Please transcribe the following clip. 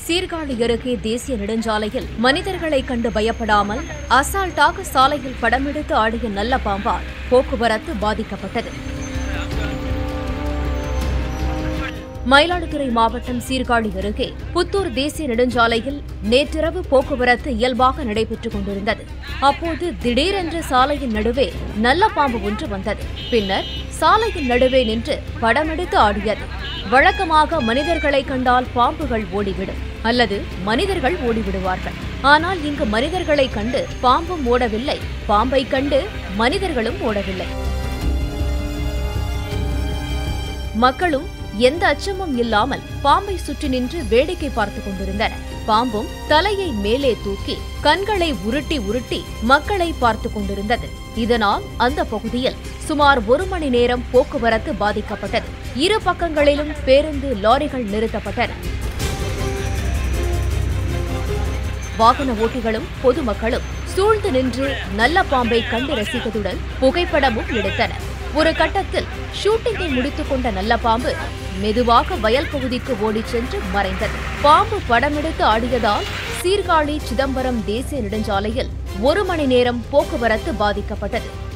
சீர்காழி அருகே தேசிய நெடுஞ்சாலையில் மனிதர்களை கண்டு பயப்படாமல் அசால்ட்டாக சாலையில் படமெடுத்து ஆடிய நல்ல பாம்பால் போக்குவரத்து பாதிக்கப்பட்டது மயிலாடுதுறை மாவட்டம் சீர்காழி அருகே புத்தூர் தேசிய நெடுஞ்சாலையில் நேற்றிரவு போக்குவரத்து இயல்பாக நடைபெற்றுக் கொண்டிருந்தது அப்போது திடீரென்று சாலையின் நடுவே நல்ல பாம்பு ஒன்று வந்தது பின்னர் சாலையின் நடுவே நின்று படமெடுத்து ஆடியது வழக்கமாக மனிதர்களை கண்டால் பாம்புகள் ஓடிவிடும் அல்லது மனிதர்கள் ஓடிவிடுவார்கள் ஆனால் இங்கு மனிதர்களை கண்டு பாம்பும் ஓடவில்லை பாம்பை கண்டு மனிதர்களும் ஓடவில்லை மக்களும் எந்த அச்சமும் இல்லாமல் பாம்பை சுற்றி நின்று வேடிக்கை பார்த்துக் கொண்டிருந்தனர் பாம்பும் தலையை மேலே தூக்கி கண்களை உருட்டி உருட்டி மக்களை பார்த்துக் கொண்டிருந்தது இதனால் அந்த பகுதியில் சுமார் ஒரு மணி நேரம் போக்குவரத்து பாதிக்கப்பட்டது இரு பக்கங்களிலும் பேருந்து லாரிகள் நிறுத்தப்பட்டன வாகன ஓட்டிகளும் பொதுமக்களும் சூழ்ந்து நின்று நல்ல பாம்பை கண்டு ரசித்ததுடன் புகைப்படமும் எடுத்தனர் ஒரு கட்டத்தில் ஷூட்டிங்கை முடித்துக் கொண்ட நல்ல பாம்பு மெதுவாக வயல் பகுதிக்கு ஓடிச் சென்று மறைந்தது பாம்பு படமெடுத்து ஆடியதால் சீர்காழி சிதம்பரம் தேசிய நெடுஞ்சாலையில் ஒரு மணி நேரம் போக்குவரத்து பாதிக்கப்பட்டது